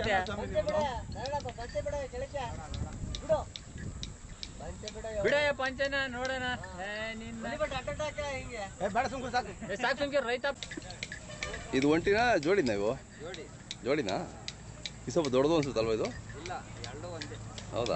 ಬಿಡಯ್ಯ ಪಂಚನ ನೋಡೋಣ ಏ, ನಿನ್ನ ಏ ಬೇಡ ಸುಮ್ಕುರು ಸಾಕು ಏ, ಸಾಕ್ ಸುಮ್ಕೆ ರೈತ ಇದು ಒಂಟಿನಾ ಜೋಡಿನಾ ಇವು ಜೋಡಿ ಜೋಡಿನಾ ಇದು ಸ್ವಲ್ಪ ದೊಡ್ಡದು ಅನ್ಸುತ್ತಲ್ವ ಇದು ಇಲ್ಲ ಎರಡು ಒಂದೇ ಹೌದಾ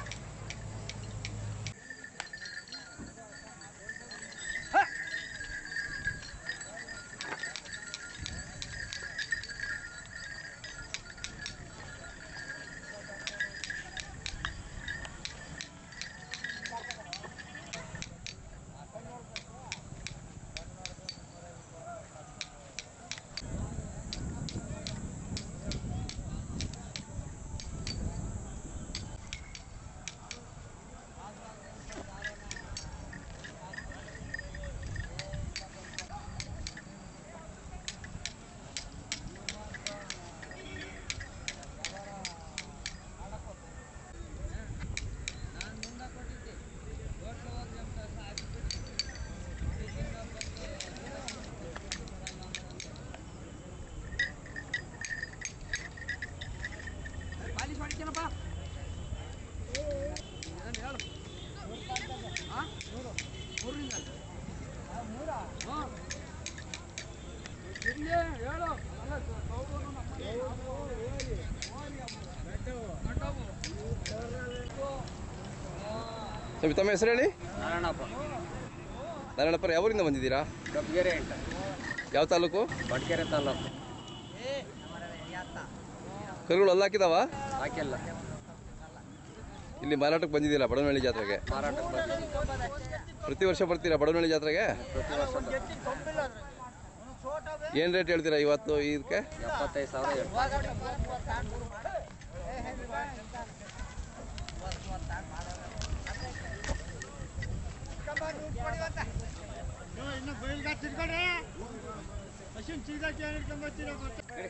ಸ್ವಾಮಿ ತಮ್ಮ ಹೆಸರು ಹೇಳಿ ನಾರಾಯಣಪ್ಪ ನಾರಾಯಣಪ್ಪರ ಯಾವೂರಿಂದ ಬಂದಿದ್ದೀರಾ ಕಬ್ಗೆರೆ ಅಂತ ಯಾವ ತಾಲೂಕು ಬಡ್ಕೆರೆ ತಾಲೂಕು ಕರುಗಳು ಅಲ್ಲಾಕಿದಾವ ಹಾಕಿಲ್ಲ ಇಲ್ಲಿ ಮಾರಾಟಕ್ಕೆ ಬಂದಿದ್ದೀರಾ ಬಡವನಹಳ್ಳಿ ಜಾತ್ರೆಗೆ ಮಾರಾಟಕ್ಕೆ ಬರ್ತೀವಿ ಪ್ರತಿ ವರ್ಷ ಬರ್ತೀರಾ ಬಡವನಹಳ್ಳಿ ಜಾತ್ರೆಗೆ ಪ್ರತಿ ವರ್ಷ ಬರ್ತೀವಿ. ಏನು ರೇಟ್ ಹೇಳ್ತೀರಾ ಇವತ್ತು ಇದಕ್ಕೆ ಎಪ್ಪತ್ತೈದು ಸಾವಿರ ಹೇಳ್ತೀವಿ. ಇನ್ನು ಬಯಲ್ಗ ತಿರ್ಕೊಂಡ್ರೆ ಹಸಿನ್ ಸೀದಾ ಕೇಳಿ ಹಿಡ್ಕೊಂಬರ್ತೀರ ಮತ್ತೆ